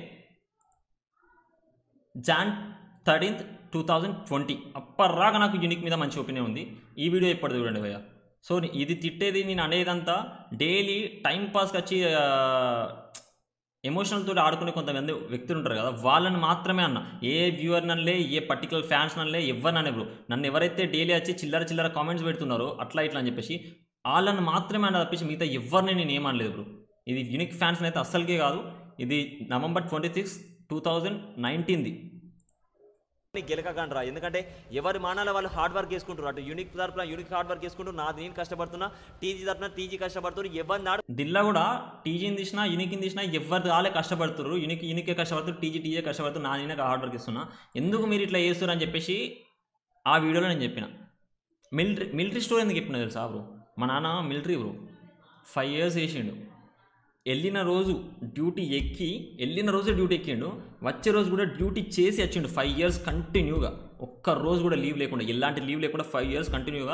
Jan thirteenth two thousand twenty అప్పటిరాగా నాకు యూనిక్ మీద మంచి ఒపీనియన్ ఉంది ఈ వీడియో ఎప్పుడు చూడండి భయ్య సో ఇది తిట్టేది నేను అనేదంతా డైలీ టైం పాస్కి వచ్చి ఆ, ఎమోషనల్ తోటి ఆడుకునే కొంతమంది వ్యక్తులు ఉంటారు కదా వాళ్ళని మాత్రమే అన్న ఏ వ్యూవర్ నల్లే ఏ పర్టికులర్ ఫ్యాన్స్ నల్లే ఎవరిననే బ్రో నన్ను ఎవరైతే డైలీ వచ్చి చిల్లర చిల్లర కామెంట్స్ పెడుతున్నారో అట్లా ఇట్లా అని చెప్పేసి వాళ్ళని మాత్రమే అన్న తప్పించి మిగతా ఎవరిని నేను ఏమనలేదు బ్రో ఇది యూనిక్ ఫ్యాన్స్ అయితే అస్సలకే కాదు ఇది November twenty six two thousand నైన్టీన్ది గెలకకండ్రా ఎందుకంటే ఎవరి మానాల వాళ్ళు హార్డ్ వర్క్ చేసుకుంటారు అటు యూనిక్ తరపున యూనిక్ హార్డ్ వర్క్ చేసుకుంటూ నాది నేను కష్టపడుతున్నా టీజీ తరపున టీజీ కష్టపడుతున్నారు ఎవరి నాడు దిల్లా కూడా టీజీని తీసినా యూనిక్ని తీసినా ఎవరి వాళ్ళే కష్టపడుతున్నారు యూనిక్ యూనికే కష్టపడుతున్నారు టీజీ టీజే కష్టపడుతున్నారు నా నేనే హార్డ్ వర్క్ ఇస్తున్నా ఎందుకు మీరు ఇట్లా చేస్తున్నారు అని చెప్పేసి ఆ వీడియోలో నేను చెప్పిన మిలిటరీ మిలిటరీ స్టోరీ ఎందుకు చెప్పిన తెలుసా బ్రో మా నాన్న మిలిటరీ బ్రో ఫైవ్ ఇయర్స్ వేసిండు వెళ్ళిన రోజు డ్యూటీ ఎక్కి వెళ్ళిన రోజు డ్యూటీ ఎక్కిండు వచ్చే రోజు కూడా డ్యూటీ చేసి వచ్చిండు ఫైవ్ ఇయర్స్ కంటిన్యూగా ఒక్క రోజు కూడా లీవ్ లేకుండా ఎలాంటి లీవ్ లేకుండా ఫైవ్ ఇయర్స్ కంటిన్యూగా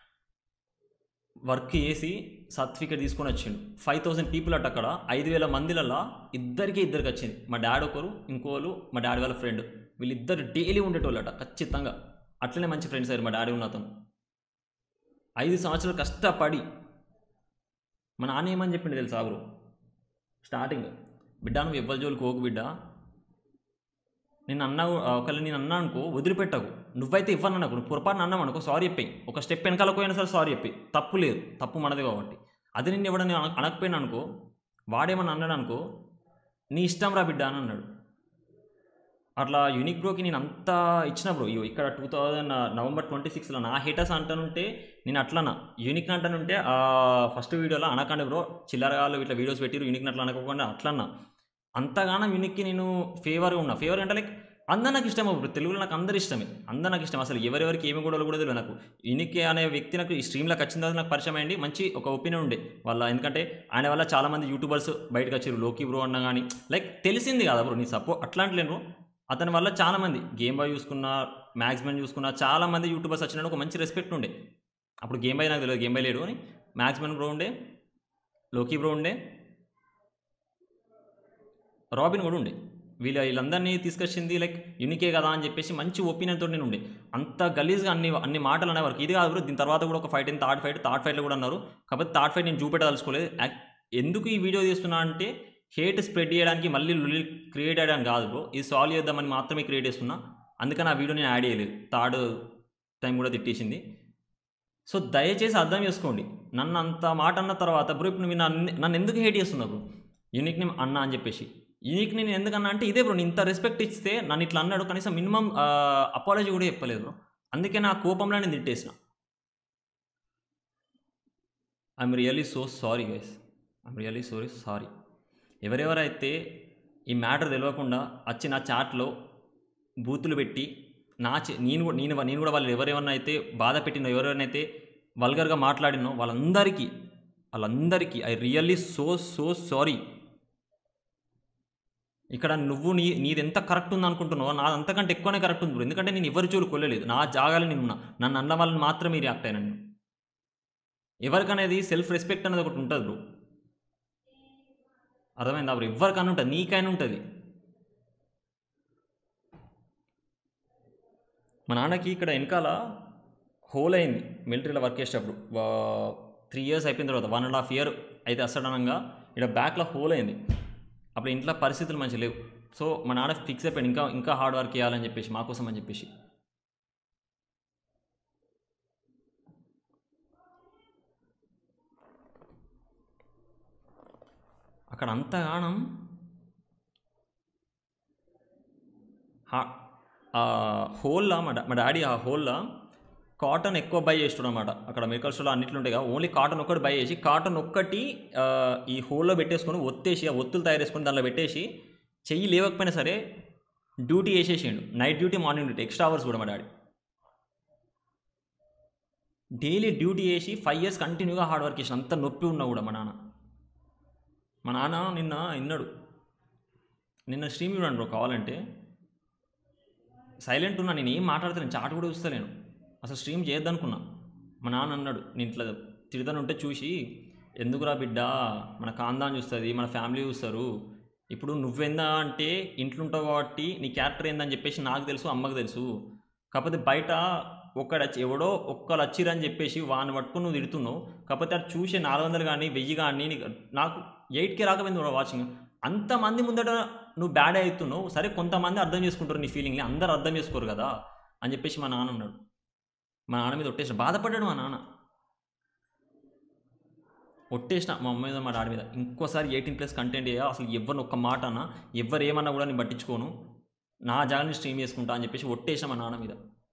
వర్క్ చేసి సర్టిఫికేట్ తీసుకొని వచ్చిండు ఫైవ్ థౌసండ్ పీపుల్ అట్ అక్కడ ఐదు వేల మందిలలో ఇద్దరికి ఇద్దరికి వచ్చింది మా డాడీ ఒకరు ఇంకోరు మా డాడీ వాళ్ళ ఫ్రెండ్ వీళ్ళిద్దరు డైలీ ఉండేటోళ్ళట ఖచ్చితంగా అట్లనే మంచి ఫ్రెండ్స్ అయ్యారు మా డాడీ ఉన్న అతను ఐదు సంవత్సరాలు కష్టపడి మా నాన్న ఏమని చెప్పిండు తెలుసా బ్రో స్టార్టింగ్ బిడ్డ నువ్వు ఎవ్వరి జోలికి పోకు బిడ్డ నేను అన్నా ఒకవేళ నేను అన్నా అనుకో వదిలిపెట్టకు నువ్వైతే ఇవ్వను నాకు నువ్వు పొరపాటున అన్నావు అనుకో సారీ చెప్పాయి ఒక స్టెప్ వెనకాల పోయినా సరే సారీ చెప్పి తప్పు లేదు తప్పు మనది కాబట్టి అది నిన్ను ఎవడని అన- అనకపోయినా అనుకో వాడేమన్నా అన్నాడు అనుకో నీ ఇష్టం రా బిడ్డ అని అన్నాడు అట్లా యూనిక్ బ్రోకి నేను అంతా ఇచ్చిన బ్రో ఇగో ఇక్కడ టూ థౌజండ్ నవంబర్ ట్వంటీ సిక్స్లో నా హేటర్స్ అంటానుంటే నేను అట్లనా యూనిక్ అంటానుంటే ఆ ఫస్ట్ వీడియోలో అనకండి బ్రో చిల్లరగాళ్ళు ఇట్లా వీడియోస్ పెట్టిరు యూనిక్ అట్లా అనకుండా అట్లన్నా అంతగానం యూనిక్కి నేను ఫేవర్గా ఉన్నా ఫేవర్ అంటే లైక్ అందరు నాకు ఇష్టం బ్రో తెలుగులో నాకు అందరు ఇష్టమే అందరు నాకు ఇష్టం అసలు ఎవరెవరికి ఏమి గొడవలు కూడా తెలియదు నాకు యూనిక్ అనే వ్యక్తి నాకు ఈ స్ట్రీమ్లోకి వచ్చిన తర్వాత నాకు పరిచయం అయ్యింది మంచి ఒక ఒపీనియన్ ఉండే వాళ్ళ ఎందుకంటే ఆయన వల్ల చాలామంది యూట్యూబర్స్ బయటకు వచ్చారు లోకి బ్రో అన్న కానీ లైక్ తెలిసింది కదా బ్రో నీ సపో అట్లాంటి లేను అతని వల్ల చాలామంది గేమ్ బాయ్ చూసుకున్నా మ్యాక్సిమం చూసుకున్నా చాలామంది యూట్యూబర్స్ వచ్చిన ఒక మంచి రెస్పెక్ట్ ఉండే అప్పుడు గేమ్ బాయ్ నాకు తెలియదు గేమ్ బాయ్ లేడు అని మ్యాక్సిమం బ్రో ఉండే లోకీ బ్రో ఉండే రాబిన్ కూడా ఉండే వీళ్ళ వీళ్ళందరినీ తీసుకొచ్చింది లైక్ యూనికే కదా అని చెప్పేసి మంచి ఒపీనియన్ తోటి నేను ఉండే అంత గలీజ్గా అన్ని అన్ని మాటలు అనేవారు ఇది కాదు bro, దీని తర్వాత కూడా ఒక ఫైట్ అయింది థర్డ్ ఫైట్ థర్డ్ ఫైట్లో కూడా అన్నారు కాకపోతే థర్డ్ ఫైట్ నేను చూపెట్టదలుచుకోలేదు యాక్- ఎందుకు ఈ వీడియో తీస్తున్నా అంటే హేట్ స్ప్రెడ్ చేయడానికి మళ్ళీ లులి క్రియేట్ చేయడానికి కాదు బ్రో ఇది సాల్వ్ చేద్దామని మాత్రమే క్రియేట్ చేస్తున్నా అందుకని ఆ వీడియో నేను యాడ్ చేయలేదు థర్డ్ టైం కూడా తిట్టేసింది సో దయచేసి అర్థం చేసుకోండి నన్ను అంత మాట అన్న తర్వాత బ్రో ఇప్పుడు నువ్వు నన్ను నన్ను ఎందుకు హేట్ చేస్తున్నావు బ్రో యూనిక్ నేమ్ అన్నా అని చెప్పేసి యూనిక్ నేను ఎందుకన్నా అంటే ఇదే బ్రో నేను ఇంత రెస్పెక్ట్ ఇస్తే నన్ను ఇట్లా అన్నాడు కనీసం మినిమం అపాలజీ కూడా చెప్పలేదు బ్రో అందుకే నా కోపంలో నేను తిట్టేసిన I'm really so sorry guys I'm really sorry sorry ఎవరెవరైతే ఈ మ్యాటర్ తెలియకుండా వచ్చి నా చాట్లో బూతులు పెట్టి నా చే- నేను కూడా నేను నేను కూడా వాళ్ళు ఎవరెవరినైతే అయితే బాధ పెట్టినో ఎవరెవరినైతే వల్గర్గా మాట్లాడినో వాళ్ళందరికీ వాళ్ళందరికీ I really so so sorry ఇక్కడ నువ్వు నీ నీది ఎంత కరెక్ట్ ఉంది అనుకుంటున్నావో నాది అంతకంటే ఎక్కువనే కరెక్ట్ ఉంది బ్రో ఎందుకంటే నేను ఎవరి జోలు కొల్లలేదు నా జాగాలో నేను ఉన్నా నన్ను అన్న వాళ్ళని మాత్రమే రియాక్ట్ అయినా నేను ఎవరికనేది సెల్ఫ్ రెస్పెక్ట్ అనేది ఒకటి ఉంటుంది బ్రో అర్థమైందా బ్రో ఎవరికైనా ఉంటుంది నీకైనా ఉంటుంది మా నాన్నకి ఇక్కడ వెనకాల హోల్ అయింది మిలిటరీలో వర్క్ చేసేటప్పుడు త్రీ ఇయర్స్ అయిపోయిన తర్వాత వన్ అండ్ హాఫ్ ఇయర్ అయితే అసడనంగా ఇక్కడ బ్యాక్లో హోల్ అయింది అప్పుడు ఇంట్లో పరిస్థితులు మంచి లేవు సో మా నాన్న ఫిక్స్ అయిపోయాడు ఇంకా ఇంకా హార్డ్ వర్క్ చేయాలని చెప్పేసి మా కోసం అని చెప్పేసి అక్కడ అంతగానం హా- ఆ హోల్లా మా డా మా డాడీ ఆ హోల్లా కాటన్ ఎక్కువ బై చేస్తాడు అనమాట అక్కడ మెడికల్ స్టోర్లో అన్నిట్లు ఉంటాయి కదా ఓన్లీ కాటన్ ఒక్కటి బై చేసి కాటన్ ఒక్కటి ఆ, ఈ హోల్లో పెట్టేసుకొని ఒత్తేసి ఆ ఒత్తులు తయారు చేసుకొని దాంట్లో పెట్టేసి చెయ్యి లేవకపోయినా సరే డ్యూటీ వేసేసిండు night duty morning duty extra hours కూడా మా డాడీ డైలీ డ్యూటీ చేసి ఫైవ్ ఇయర్స్ కంటిన్యూగా హార్డ్ వర్క్ చేసిన అంత నొప్పి ఉన్నా కూడా మా నాన్న మా నాన్న నిన్న విన్నాడు నిన్న స్ట్రీమ్ చూడండి బ్రో కావాలంటే సైలెంట్ ఉన్నా నేను ఏం మాట్లాడతాను చాట్ కూడా చూస్తలేను అసలు స్ట్రీమ్ చేద్దానుకున్నా మా నాన్న అన్నాడు నేను ఇట్లా తిడతాను ఉంటే చూసి ఎందుకురా బిడ్డ మన కాందాన్ని చూస్తుంది మన ఫ్యామిలీ చూస్తారు ఇప్పుడు నువ్వెందా అంటే ఇంట్లో ఉంటావు కాబట్టి నీ క్యారెక్టర్ ఏందని చెప్పేసి నాకు తెలుసు అమ్మకు తెలుసు కాకపోతే బయట ఒక్కడ ఎవడో ఒక్కరు వచ్చిరని చెప్పేసి వాడిని పట్టుకుని నువ్వు తిడుతున్నావు కాకపోతే అది చూసే నాలుగు వందలు కానీ వెయ్యి కానీ నీకు నాకు ఎయిట్కే రాకపోయింది వాచింగ్ అంతమంది ముందట నువ్వు బ్యాడ్ అవుతున్నావు సరే కొంతమంది అర్థం చేసుకుంటారు నీ ఫీలింగ్ని అందరు అర్థం చేసుకోరు కదా అని చెప్పేసి మా నాన్న అన్నాడు మా నాన్న మీద ఒట్టేసిన బాధపడ్డాడు మా నాన్న ఒట్టేసిన మా అమ్మ మీద మా డాడీ మీద ఇంకోసారి ఎయిటీన్ ప్లస్ కంటెంట్ చేయ అసలు ఎవరిని ఒక్క మాట అన్నా ఎవరు ఏమన్నా కూడా నేను పట్టించుకోను నా జాగ్రత్తని స్ట్రీమ్ చేసుకుంటా అని చెప్పేసి ఒట్టేసిన మా నాన్న మీద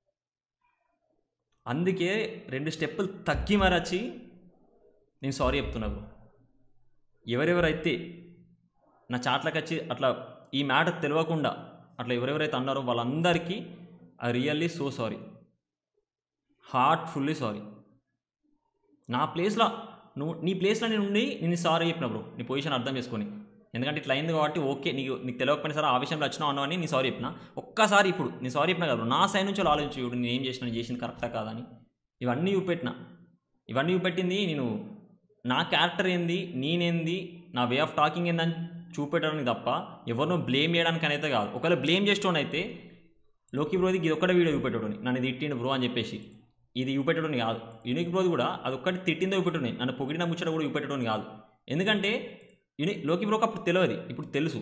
అందుకే రెండు స్టెప్పులు తగ్గి మరచి నేను సారీ చెప్తున్నా బ్రో ఎవరెవరైతే నా చాట్లకు వచ్చి అట్లా ఈ మ్యాటర్ తెలియకుండా అట్లా ఎవరెవరైతే అన్నారో వాళ్ళందరికీ I really so sorry heartfully sorry నా ప్లేస్లో నువ్వు నీ ప్లేస్లో నేను ఉండి నేను సారీ చెప్పిన బ్రో నీ పొజిషన్ అర్థం చేసుకొని ఎందుకంటే ఇట్లా అయింది కాబట్టి ఓకే నీకు నీకు తెలియకపోయినా సరే ఆ విషయంలో వచ్చినావు అన్నావు అని నీ సారీ చెప్పిన ఒక్కసారి ఇప్పుడు నీ సారీ చెప్పిన కదా bro. నా సైడ్ నుంచి ఆలోచించి చూడు నేను ఏం చేసిన నేను చేసింది కరెక్టా కాదని ఇవన్నీ చూపెట్టిన ఇవన్నీ చూపెట్టింది నేను నా క్యారెక్టర్ ఏంది నేనేంది నా వే ఆఫ్ టాకింగ్ ఏందని చూపెట్టడానికి తప్ప ఎవరినో బ్లేమ్ చేయడానికి అయితే కాదు ఒకవేళ బ్లేమ్ చేసేటోనైతే లోకి బ్రోది ఇది ఒక్కటే వీడియో చూపెట్టడని నన్ను ఇది తిట్టిండు బ్రో అని చెప్పేసి ఇది చూపెట్టడం కాదు యూనిక్ బ్రోది కూడా అది ఒక్కటి తిట్టిందో చూపెట్టడం నన్ను పొగిడిన ముచ్చట కూడా చూపెట్టడం కాదు ఎందుకంటే యూని లోకి బ్రోకి అప్పుడు తెలియదు ఇప్పుడు తెలుసు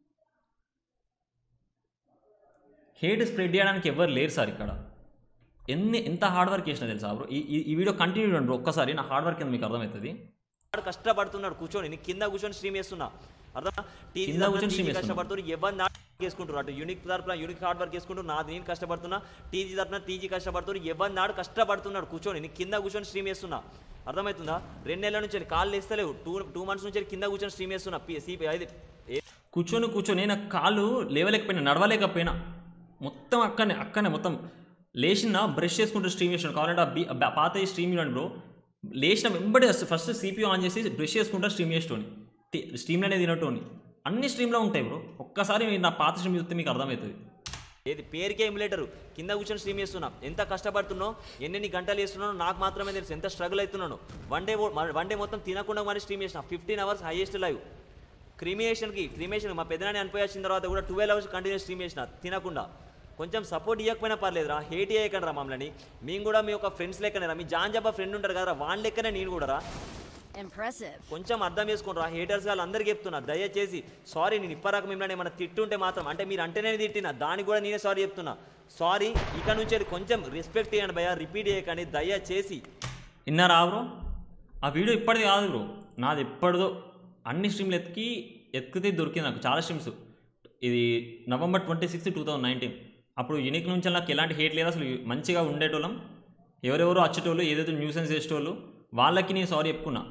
హేట్ స్ప్రెడ్ చేయడానికి ఎవరు లేరు సార్ ఇక్కడ ఎన్ని ఎంత హార్డ్ వర్క్ చేసినా తెలుసా బ్రో ఈ ఈ- ఈ వీడియో కంటిన్యూ చేయండి బ్రో ఒక్కసారి నా హార్డ్ వర్క్ ఎంత మీకు అర్థమవుతుంది వాడు కష్టపడుతున్నాడు కూర్చొని నేను కింద కూర్చొని స్ట్రీమ్ చేస్తున్నా అర్థం టీజీ కింద కూర్చొని stream చేస్తున్నా. కష్టపడుతున్నారు ఎవరు నా చేసుకుంటారు అటు యూనిక్ తరపున యూనిక్ హార్డ్ వర్క్ చేసుకుంటూ నాది నేను కష్టపడుతున్నా టీజీ తరపున టీజీ కష్టపడుతున్నారు ఎవరు నాడు కష్టపడుతున్నాడు కూర్చొని నేను కింద కూర్చొని స్ట్రీమ్ చేస్తున్నా అర్థమవుతుందా రెండు నెలల నుంచి కాళ్ళు వేస్తలేవు టూ టూ మంత్స్ నుంచి కింద కూర్చొని స్ట్రీమ్ చేస్తున్నా పి- సిపి అది ఏ- కూర్చొని కూర్చొని నా కాళ్ళు లేవలేకపోయినా నడవలేకపోయినా మొత్తం అక్కనే అక్కనే మొత్తం లేచిన బ్రష్ చేసుకుంటూ స్ట్రీమ్ చేసాను కావాలంటే ఆ బి ఆ బా- పాత స్ట్రీమ్ చూడండి బ్రో లేచిన వెంబడి ఫస్ట్ సిపియూ ఆన్ చేసి బ్రష్ చేసుకుంటూ స్ట్రీమ్ చేసేటోని స్ట్రీమ్లోనే తినటోని అన్ని స్ట్రీమ్లో ఉంటాయి బ్రో ఒక్కసారి మీరు నా పాత స్ట్రీమ్ చూస్తే మీకు అర్థమవుతుంది ఏది పేరుకే ఎమ్యులేటర్ కింద కూర్చొని స్ట్రీమ్ చేస్తున్నా ఎంత కష్టపడుతున్నావు ఎన్నెన్ని గంటలు చేస్తున్నానో నాకు మాత్రమే తెలుసు ఎంత స్ట్రగుల్ అవుతున్నాను వన్ డే వన్ డే మొత్తం తినకుండా మరి స్ట్రీమ్ చేసిన ఫిఫ్టీన్ అవర్స్ హైయెస్ట్ లైవ్ క్రిమియేషన్కి క్రిమియేషన్ మా పెద్దనాన్ని అనిపోయి వచ్చిన తర్వాత కూడా ట్వెల్వ్ అవర్స్ కంటిన్యూస్ స్ట్రీమ్ చేసిన తినకుండా కొంచెం సపోర్ట్ ఇవ్వకపోయినా పర్లేదురా హేట్ చేయకండి రా మమ్మల్ని మేము కూడా మీ యొక్క ఫ్రెండ్స్ లెక్కనే రా మీ జాన్ జబ్బా ఫ్రెండ్ ఉంటారు కదా వాళ్ళ లెక్కనే నేను కూడా రా Impressive. కొంచెం అర్థం చేసుకోండి రా హేటర్స్ వాళ్ళు అందరికీ చెప్తున్నా దయచేసి సారీ నేను ఇప్పరాక మిమ్మల్ని ఏమైనా తిట్టుంటే మాత్రం అంటే మీరు అంటేనే తిట్టినా దానికి కూడా నేనే సారీ చెప్తున్నా సారీ ఇక నుంచి అది కొంచెం రెస్పెక్ట్ చేయండి భయ్యా రిపీట్ చేయకండి దయచేసి విన్నారా బ్రో ఆ వీడియో ఇప్పటిది కాదు బ్రో నాది ఎప్పటిదో అన్ని స్ట్రీమ్లు ఎత్తికి ఎత్తికితే దొరికింది నాకు చాలా స్ట్రీమ్స్ ఇది November twenty sixth two thousand nineteen అప్పుడు యూనిక్ నుంచి నాకు ఎలాంటి హేట్ లేదు అసలు మంచిగా ఉండేటోళ్ళం ఎవరెవరో వచ్చేటోళ్ళు ఏదైతే న్యూసెన్స్ చేసేటోళ్ళు వాళ్ళకి నేను సారీ చెప్పుకున్నా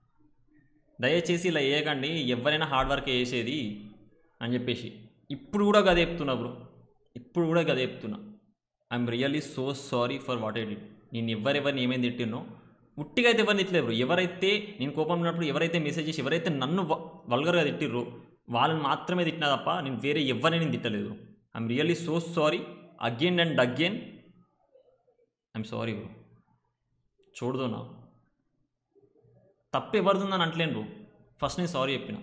దయచేసి ఇలా వేయకండి ఎవరైనా హార్డ్ వర్క్ చేసేది అని చెప్పేసి ఇప్పుడు కూడా గదే చెప్తున్నా బ్రో ఇప్పుడు కూడా గదే చెప్తున్నా I'm really so sorry for what I did నేను ఎవరెవరిని ఏమైంది తిట్టినో ఉట్టిగా అయితే ఎవరిని తిట్టలేదు బ్రో ఎవరైతే నేను కోపం ఉన్నప్పుడు ఎవరైతే మెసేజ్ చేసి ఎవరైతే నన్ను వల్గర్గా తిట్టిర్రో వాళ్ళని మాత్రమే తిట్టినా తప్ప నేను వేరే ఎవరిని నేను తిట్టలేదు bro I'm really so sorry again and again I'm sorry bro చూడదు నా తప్పు ఎవరిదిందని అంటలేను బ్రో ఫస్ట్ నేను సారీ చెప్పిన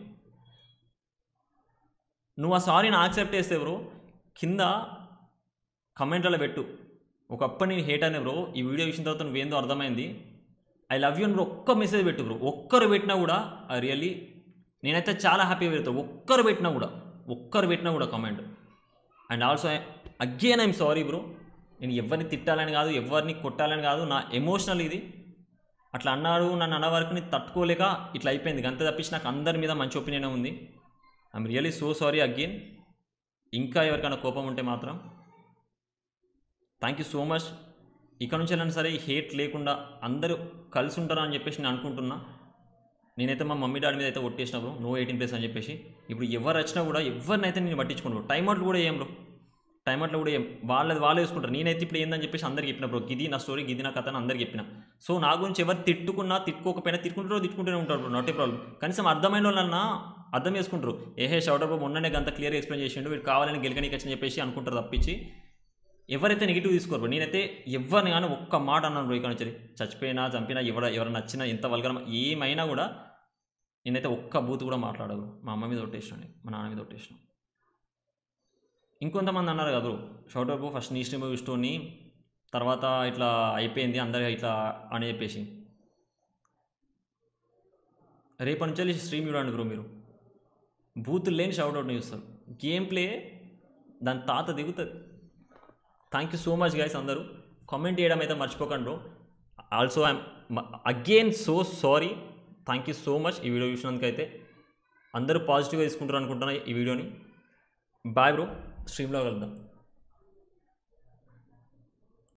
నువ్వు ఆ సారీని యాక్సెప్ట్ చేస్తే బ్రో కింద కమెంట్లలో పెట్టు ఒకప్పుడు నేను హేట్ అనే బ్రో ఈ వీడియో చూసిన తర్వాత నువ్వేందో అర్థమైంది ఐ లవ్ యూ అని బ్రో ఒక్క మెసేజ్ పెట్టు బ్రో ఒక్కరు పెట్టినా కూడా ఐ రియల్లీ నేనైతే చాలా హ్యాపీగా పెడతాను ఒక్కరు పెట్టినా కూడా ఒక్కరు పెట్టినా కూడా comment and also again I'm sorry bro నేను ఎవరిని తిట్టాలని కాదు ఎవరిని కొట్టాలని కాదు నా ఎమోషనల్ ఇది అట్లా అన్నాడు నన్ను అన్న వరకు నేను తట్టుకోలేక ఇట్లా అయిపోయింది అంతే తప్పించి నాకు అందరి మీద మంచి ఒపీనియన్ ఉంది I'm really so sorry again ఇంకా ఎవరికైనా కోపం ఉంటే మాత్రం థ్యాంక్ యూ సో మచ్ ఇక్కడ నుంచి వెళ్ళినా సరే ఈ హేట్ లేకుండా అందరూ కలిసి ఉంటారు అని చెప్పేసి నేను అనుకుంటున్నా నేనైతే మా మమ్మీ డాడీ మీద అయితే ఒట్టేసినప్పుడు నో ఎయిటీన్ ప్లేస్ అని చెప్పేసి ఇప్పుడు ఎవరు వచ్చినా కూడా ఎవరినైతే నేను పట్టించుకున్నాను టైం అవుట్లు కూడా ఏం బ్రో టైం అవుట్లు కూడా ఏం వాళ్ళది వాళ్ళు వేసుకుంటారు నేనైతే ఇప్పుడు ఏందని చెప్పేసి అందరికి చెప్పిన బ్రో గిది నా స్టోరీ గిది నా కథ అని అందరికి చెప్పిన సో నా గురించి ఎవరు తిట్టుకున్నా తిట్టుకోకపోయినా తిట్టుకుంటారో తిట్టుకుంటూనే ఉంటారు బ్రో నాట్ ఏ ప్రాబ్లం కనీసం అర్థమైన వాళ్ళన్నా అర్థం చేసుకుంటారు ఏహే షౌట్ బ్రో మొన్ననే గంత క్లియర్ ఎక్స్ప్లెయిన్ చేసిండు వీడు కావాలని గెలకనీకి వచ్చని చెప్పేసి అనుకుంటారు తప్పించి ఎవరైతే నెగిటివ్ తీసుకోరు bro. నేనైతే ఎవరిని కానీ ఒక్క మాట అన్నాను బ్రో ఇక్కడ నుంచి చచ్చిపోయినా చంపినా ఎవర ఎవరు నచ్చినా ఎంత వల్గరం ఏమైనా కూడా నేనైతే ఒక్క బూత్ కూడా మాట్లాడదు మా అమ్మ మీద ఒట్టేసినాను మా నాన్న మీద ఒట్టేసిన ఇంకొంతమంది అన్నారు కదా బ్రో షౌట్ అవుట్ ఫస్ట్ నీ స్ట్రీమ్ చూసుకొని తర్వాత ఇట్లా అయిపోయింది అందరు ఇట్లా అని చెప్పేసి రేపటి నుంచి స్ట్రీమ్ చూడండి బ్రో మీరు బూతులు లేని షౌట్అవుట్ని చూస్తారు గేమ్ ప్లే దాని తాత దిగుతుంది thank you so much guys అందరూ కామెంట్ చేయడం అయితే మర్చిపోకండి bro also I'm again so sorry thank you so much ఈ వీడియో చూసినందుకు అయితే అందరూ పాజిటివ్గా తీసుకుంటారు అనుకుంటున్నా ఈ వీడియోని బాయ్ బ్రో స్ట్రీమ్లో కలుద్దాం